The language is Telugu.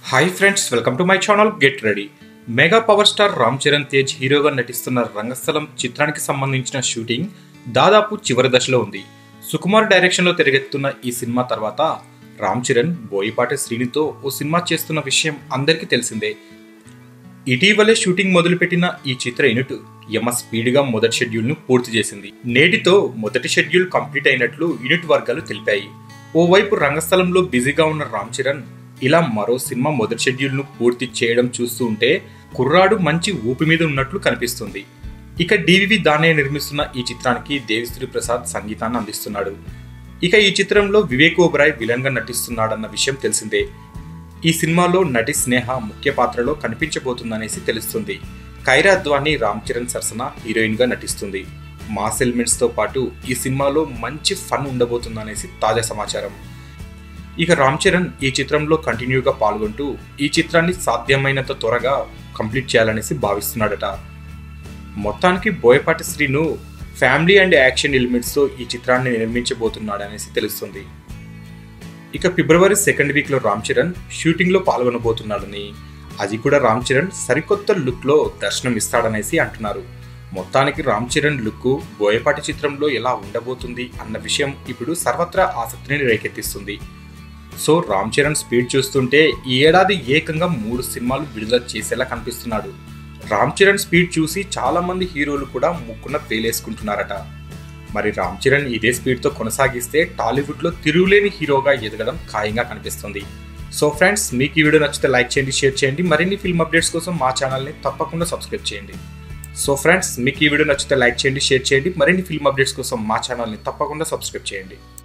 hi friends welcome to my channel get ready mega power star Ram Charan Tej హీరోగా నటిస్తున్న రంగస్థలం చిత్రానికి సంబంధించిన షూటింగ్ దాదాపు చివరి దశలో ఉంది సుకుమార్ డైరెక్షన్లో తిరగెత్తున్న ఈ సినిమా తర్వాత రామ్ చరణ్ బోయపాటి శ్రీనితో ఓ సినిమా చేస్తున్న విషయం అందరికీ తెలిసిందే ఇటీవలే షూటింగ్ మొదలుపెట్టిన ఈ చిత్ర యూనిట్ యమ స్పీడ్గా మొదటి షెడ్యూల్ను పూర్తి చేసింది నేటితో మొదటి షెడ్యూల్ కంప్లీట్ అయినట్లు యూనిట్ వర్గాలు తెలిపాయి ఓవైపు రంగస్థలంలో బిజీగా ఉన్న రామ్ చరణ్ ఇలా మరో సినిమా మొదటి షెడ్యూల్ను పూర్తి చేయడం చూస్తూ ఉంటే కుర్రాడు మంచి ఊపి మీద ఉన్నట్లు కనిపిస్తుంది ఇక డివివి దానయ్య నిర్మిస్తున్న ఈ చిత్రానికి దేవిశ్రీ ప్రసాద్ సంగీతాన్ని అందిస్తున్నాడు ఇక ఈ చిత్రంలో వివేక్ ఓబరాయ్ విలన్ గా నటిస్తున్నాడన్న విషయం తెలిసిందే ఈ సినిమాలో నటి స్నేహ ముఖ్య పాత్రలో కనిపించబోతుందనేసి తెలుస్తుంది కైరా అద్వాని రామ్ చరణ్ సరసన హీరోయిన్ గా నటిస్తుంది మాస్ ఎలిమెంట్స్ తో పాటు ఈ సినిమాలో మంచి ఫన్ ఉండబోతుందనేసి తాజా సమాచారం ఇక రామ్ చరణ్ ఈ చిత్రంలో కంటిన్యూగా పాల్గొంటూ ఈ చిత్రాన్ని సాధ్యమైనంత త్వరగా కంప్లీట్ చేయాలనేసి భావిస్తున్నాడట మొత్తానికి Boyapati Srinu family and action ఎలిమెంట్స్తో ఈ చిత్రాన్ని నిర్మించబోతున్నాడనేసి తెలుస్తుంది ఇక ఫిబ్రవరి సెకండ్ వీక్లో రామ్ చరణ్ షూటింగ్లో పాల్గొనబోతున్నాడని అది కూడా రామ్ చరణ్ సరికొత్త లుక్లో దర్శనం ఇస్తాడనేసి అంటున్నారు మొత్తానికి రామ్ చరణ్ లుక్ బోయపాటి చిత్రంలో ఎలా ఉండబోతుంది అన్న విషయం ఇప్పుడు సర్వత్రా ఆసక్తిని రేకెత్తిస్తుంది సో రామ్ చరణ్ స్పీడ్ చూస్తుంటే ఈ ఏడాది ఏకంగా మూడు సినిమాలు విడుదల చేసేలా కనిపిస్తున్నాడు రామ్ చరణ్ స్పీడ్ చూసి చాలా మంది హీరోలు కూడా ముక్కున వేలేసుకుంటున్నారట మరి రామ్ చరణ్ ఇదే స్పీడ్తో కొనసాగిస్తే టాలీవుడ్లో తిరుగులేని హీరోగా ఎదగడం ఖాయంగా కనిపిస్తుంది సో ఫ్రెండ్స్ మీకు ఈ వీడియో నచ్చితే లైక్ చేయండి షేర్ చేయండి మరిన్ని ఫిల్మ్ అప్డేట్స్ కోసం మా ఛానల్ని తప్పకుండా సబ్స్క్రైబ్ చేయండి సో ఫ్రెండ్స్ మీకు ఈ వీడియో నచ్చితే లైక్ చేయండి షేర్ చేయండి మరిన్ని ఫిల్మ్ అప్డేట్స్ కోసం మా ఛానల్ని తప్పకుండా సబ్స్క్రైబ్ చేయండి